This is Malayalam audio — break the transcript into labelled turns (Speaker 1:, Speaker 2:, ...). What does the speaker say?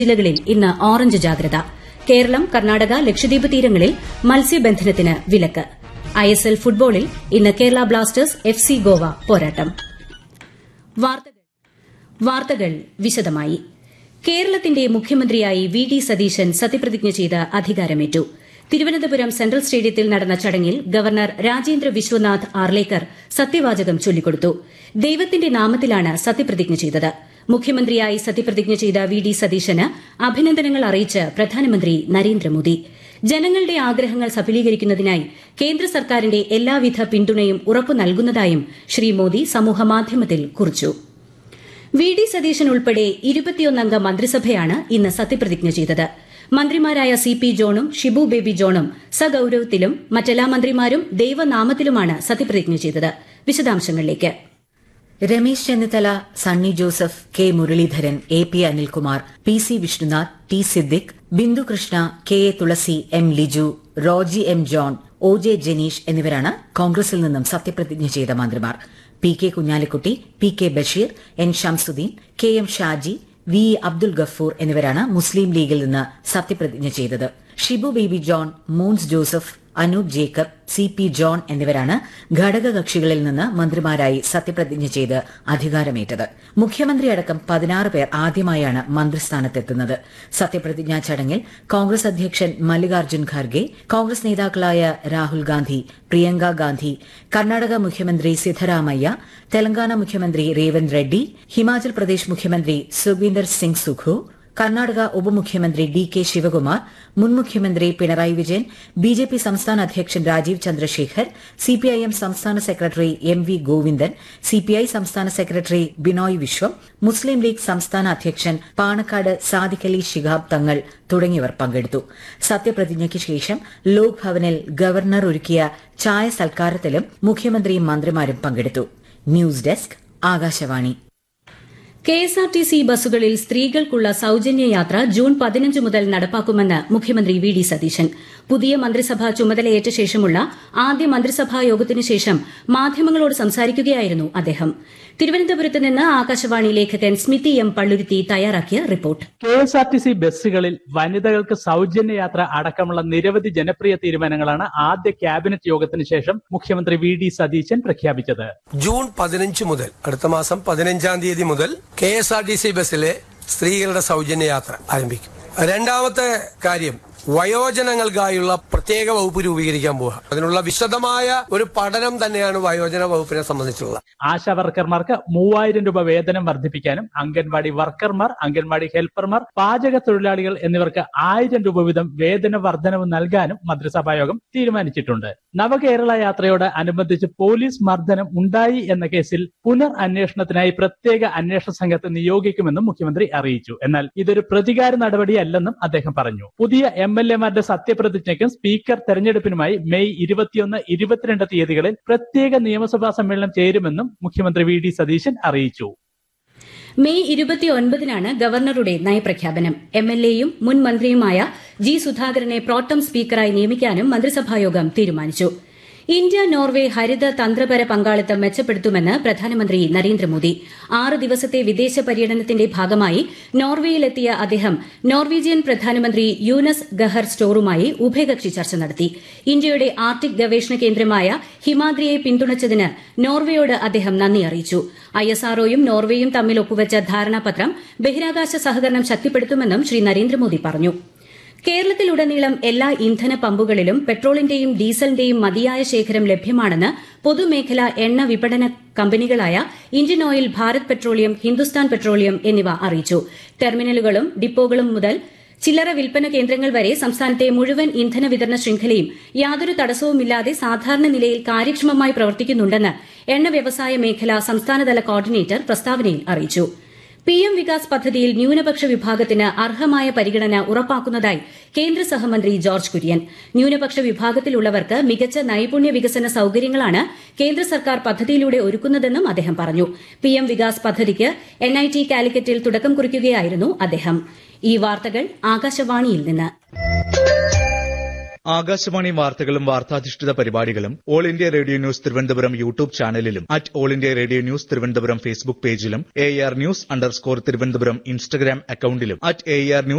Speaker 1: ജില്ലകളിൽ ഇന്ന് ഓറഞ്ച് ജാഗ്രത കേരളം കർണാടക ലക്ഷദ്വീപ് തീരങ്ങളിൽ മത്സ്യബന്ധനത്തിന് വിലക്ക് ഐഎസ്എൽ ഫുട്ബോളിൽ ഇന്ന് Kerala Blasters F C Goa പോരാട്ടം വാർത്തകൾ വിശദമായി കേരളത്തിന്റെ മുഖ്യമന്ത്രിയായി വി ഡി സതീശൻ സത്യപ്രതിജ്ഞ ചെയ്ത് അധികാരമേറ്റു തിരുവനന്തപുരം സെൻട്രൽ സ്റ്റേഡിയത്തിൽ നടന്ന ചടങ്ങിൽ ഗവർണർ രാജേന്ദ്ര വിശ്വനാഥ് ആർലേക്കർ സത്യവാചകം ചൊല്ലിക്കൊടുത്തു ദൈവത്തിന്റെ നാമത്തിലാണ് സത്യപ്രതിജ്ഞ ചെയ്തത് മുഖ്യമന്ത്രിയായി സത്യപ്രതിജ്ഞ ചെയ്ത വി ഡി സതീശന് അഭിനന്ദനങ്ങൾ അറിയിച്ച് പ്രധാനമന്ത്രി നരേന്ദ്രമോദി ജനങ്ങളുടെ ആഗ്രഹങ്ങൾ സഫലീകരിക്കുന്നതിനായി കേന്ദ്ര സർക്കാരിന്റെ എല്ലാവിധ പിന്തുണയും ഉറപ്പു നൽകുന്നതായും ശ്രീ മോദി സമൂഹമാധ്യമത്തിൽ കുറിച്ചു വി ഡി സതീശൻ ഉൾപ്പെടെ ഇരുപത്തിയൊന്നംഗ മന്ത്രിസഭയാണ് ഇന്ന് സത്യപ്രതിജ്ഞ ചെയ്തത് മന്ത്രിമാരായ സി പി ജോണും ഷിബു ബേബി ജോണും സഗൌരവത്തിലും മറ്റെല്ലാ മന്ത്രിമാരും ദൈവനാമത്തിലുമാണ് സത്യപ്രതിജ്ഞ ചെയ്തത് വിശദാംശങ്ങളിലേക്ക്
Speaker 2: Ramesh Chennithala Sunny Joseph K Muraleedharan A P Anilkumar P C Vishnunath T Siddique Bindu Krishna K A Thulasi M Liju Roji M John O J Janeesh എന്നിവരാണ് കോൺഗ്രസിൽ നിന്നും സത്യപ്രതിജ്ഞ ചെയ്ത മന്ത്രിമാർ P K Kunhalikutty P K Basheer N Shamsuddeen K M Shaji V Abdul Gafoor എന്നിവരാണ് മുസ്ലിം ലീഗിൽ നിന്ന് സത്യപ്രതിജ്ഞ ചെയ്തത് ഷിബു ബേബി ജോൺ മൂൺസ് ജോസഫ് അനൂപ് ജേക്കബ് സി പി ജോൺ എന്നിവരാണ് ഘടകകക്ഷികളിൽ നിന്ന് മന്ത്രിമാരായി സത്യപ്രതിജ്ഞ ചെയ്ത് അധികാരമേറ്റത് മുഖ്യമന്ത്രിയടക്കം പതിനാറ് പേർ ആദ്യമായാണ് മന്ത്രിസ്ഥാനത്തെത്തുന്നത് സത്യപ്രതിജ്ഞാ ചടങ്ങിൽ കോൺഗ്രസ് അധ്യക്ഷൻ മല്ലികാർജ്ജുൻ ഖാർഗെ കോൺഗ്രസ് നേതാക്കളായ രാഹുൽ ഗാന്ധി പ്രിയങ്ക ഗാന്ധി കർണാടക മുഖ്യമന്ത്രി സിദ്ധരാമയ്യ തെലങ്കാന മുഖ്യമന്ത്രി രേവന്ത് റെഡ്ഡി ഹിമാചൽ പ്രദേശ് മുഖ്യമന്ത്രി സുഖ്വീന്ദർ സിംഗ് സുഖു കർണാടക ഉപമുഖ്യമന്ത്രി ഡി കെ ശിവകുമാർ മുൻ മുഖ്യമന്ത്രി Pinarayi Vijayan B J P സംസ്ഥാന അധ്യക്ഷൻ രാജീവ് ചന്ദ്രശേഖർ സിപിഐഎം സംസ്ഥാന secretary M V Govindan CPI സംസ്ഥാന സെക്രട്ടറി ബിനോയ് വിശ്വം മുസ്ലിം ലീഗ് സംസ്ഥാന അധ്യക്ഷൻ പാണക്കാട് സാദിഖ് അലി ശിഹാബ് തങ്ങൾ തുടങ്ങിയവർ പങ്കെടുത്തു സത്യപ്രതിജ്ഞയ്ക്ക് ശേഷം ലോക് ഭവനിൽ ഗവർണർ ഒരുക്കിയ ചായ സൽക്കാരത്തിലും മുഖ്യമന്ത്രിയും മന്ത്രിമാരും പങ്കെടുത്തു ന്യൂസ് ഡെസ്ക് ആകാശവാണി
Speaker 1: കെഎസ്ആർടിസി ബസ്സുകളിൽ സ്ത്രീകൾക്കുള്ള സൌജന്യ യാത്ര ജൂൺ പതിനഞ്ച് മുതൽ നടപ്പാക്കുമെന്ന് മുഖ്യമന്ത്രി വി ഡി സതീശൻ പുതിയ മന്ത്രിസഭ ചുമതലയേറ്റ ശേഷമുള്ള ആദ്യ മന്ത്രിസഭാ യോഗത്തിനു ശേഷം മാധ്യമങ്ങളോട് സംസാരിക്കുകയായിരുന്നു അദ്ദേഹം തിരുവനന്തപുരത്ത് നിന്ന് ആകാശവാണി ലേഖകൻ സ്മിതി എം പള്ളുരുത്തി തയ്യാറാക്കിയ report
Speaker 3: K S R T C ബസ്സുകളിൽ വനിതകൾക്ക് സൗജന്യ യാത്ര അടക്കമുള്ള നിരവധി ജനപ്രിയ തീരുമാനങ്ങളാണ് ആദ്യ ക്യാബിനറ്റ് യോഗത്തിന് ശേഷം മുഖ്യമന്ത്രി വി ഡി സതീശൻ പ്രഖ്യാപിച്ചത്
Speaker 4: ജൂൺ പതിനഞ്ച് മുതൽ അടുത്ത മാസം പതിനഞ്ചാം തീയതി മുതൽ K S R T C ബസ്സിലെ സ്ത്രീകളുടെ സൗജന്യ യാത്ര ആരംഭിക്കും രണ്ടാമത്തെ കാര്യം വയോജനങ്ങൾക്കായുള്ള പ്രത്യേക വകുപ്പ് രൂപീകരിക്കാൻ പോവുക അതിനുള്ള വിശദമായ ഒരു പഠനം തന്നെയാണ് വയോജന വകുപ്പിനെ സംബന്ധിച്ചുള്ള
Speaker 3: ആശാ വർക്കർമാർക്ക് മൂവായിരം രൂപ വേതനം വർദ്ധിപ്പിക്കാനും അംഗൻവാടി വർക്കർമാർ അംഗൻവാടി ഹെൽപ്പർമാർ പാചക തൊഴിലാളികൾ എന്നിവർക്ക് ആയിരം രൂപ വീതം വേതന വർധനവ് നൽകാനും മന്ത്രിസഭായോഗം തീരുമാനിച്ചിട്ടുണ്ട് നവകേരള യാത്രയോട് അനുബന്ധിച്ച് പോലീസ് മർദ്ദനം ഉണ്ടായി എന്ന കേസിൽ പുനർ അന്വേഷണത്തിനായി പ്രത്യേക അന്വേഷണ സംഘത്തെ നിയോഗിക്കുമെന്നും മുഖ്യമന്ത്രി അറിയിച്ചു എന്നാൽ ഇതൊരു പ്രതികാര നടപടിയല്ലെന്നും അദ്ദേഹം പറഞ്ഞു പുതിയ എം എൽ എമാരുടെ സത്യപ്രതിജ്ഞയ്ക്കും സ്പീക്കർ തെരഞ്ഞെടുപ്പിനുമായി മെയ് ഇരുപത്തിയൊന്ന് ഇരുപത്തിരണ്ട് തീയതികളിൽ പ്രത്യേക നിയമസഭാ സമ്മേളനം ചേരുമെന്നും മുഖ്യമന്ത്രി വി ഡി സതീശൻ അറിയിച്ചു
Speaker 1: മെയ് ഇരുപത്തിയൊൻപതിനാണ് ഗവർണറുടെ നയപ്രഖ്യാപനം എം എൽ എയും മുൻ മന്ത്രിയുമായ ജി സുധാകരനെ പ്രോട്ടം സ്പീക്കറായി നിയമിക്കാനും മന്ത്രിസഭായോഗം തീരുമാനിച്ചു ഇന്ത്യ നോർവെ ഹരിത തന്ത്രപര പങ്കാളിത്തം മെച്ചപ്പെടുത്തുമെന്ന് പ്രധാനമന്ത്രി നരേന്ദ്രമോദി ആറ് ദിവസത്തെ വിദേശ പര്യടനത്തിന്റെ ഭാഗമായി നോർവേയിലെത്തിയ അദ്ദേഹം നോർവീജിയൻ പ്രധാനമന്ത്രി യൂനസ് ഗഹർ സ്റ്റോറുമായി ഉഭയകക്ഷി ചർച്ച നടത്തി ഇന്ത്യയുടെ ആർട്ടിക് ഗവേഷണ കേന്ദ്രമായ ഹിമാദ്രിയെ പിന്തുണച്ചതിന് നോർവേയോട് അദ്ദേഹം നന്ദി അറിയിച്ചു ഐഎസ്ആർഒയും നോർവേയും തമ്മിൽ ഒപ്പുവച്ച ധാരണാപത്രം ബഹിരാകാശ സഹകരണം ശക്തിപ്പെടുത്തുമെന്നും ശ്രീ നരേന്ദ്രമോദി പറഞ്ഞു കേരളത്തിലുടനീളം എല്ലാ ഇന്ധന പമ്പുകളിലും പെട്രോളിന്റെയും ഡീസലിന്റെയും മതിയായ ശേഖരം ലഭ്യമാണെന്ന് പൊതുമേഖലാ എണ്ണ വിപണന കമ്പനികളായ Indian oil Bharat petroleum Hindustan petroleum എന്നിവ അറിയിച്ചു ടെർമിനലുകളും ഡിപ്പോകളും മുതൽ ചില്ലറ വിൽപ്പന കേന്ദ്രങ്ങൾ വരെ സംസ്ഥാനത്തെ മുഴുവൻ ഇന്ധന വിതരണ ശൃംഖലയും യാതൊരു തടസ്സവുമില്ലാതെ സാധാരണ നിലയിൽ കാര്യക്ഷമമായി പ്രവർത്തിക്കുന്നുണ്ടെന്ന് എണ്ണ വ്യവസായ മേഖല സംസ്ഥാനതല കോർഡിനേറ്റർ പ്രസ്താവനയിൽ അറിയിച്ചു പിഎം വികാസ് പദ്ധതിയിൽ ന്യൂനപക്ഷ വിഭാഗത്തിന് അർഹമായ പരിഗണന ഉറപ്പാക്കുന്നതായി കേന്ദ്ര സഹമന്ത്രി ജോർജ് കുര്യൻ ന്യൂനപക്ഷ വിഭാഗത്തിലുള്ളവർക്ക് മികച്ച നൈപുണ്യ വികസന സൌകര്യങ്ങളാണ് കേന്ദ്ര സർക്കാർ പദ്ധതിയിലൂടെ ഒരുക്കുന്നതെന്നും അദ്ദേഹം പറഞ്ഞു പിഎം വികാസ് പദ്ധതിക്ക് എൻഐടി കാലിക്കറ്റിൽ തുടക്കം കുറിക്കുകയായിരുന്നു അദ്ദേഹം ഈ വാർത്തകൾ ആകാശവാണിയിൽ നിന്ന്
Speaker 5: ആകാശവാണി വാർത്തകളും വാർത്താധിഷ്ഠിത പരിപാടികളും all India radio news Thiruvananthapuram YouTube ചാനലിലും at all India radio news Thiruvananthapuram Facebook പേജിലും A R news underscore Thiruvananthapuram Instagram അക്കൌണ്ടിലും അറ്റ് എ ആർ ന്യൂസ്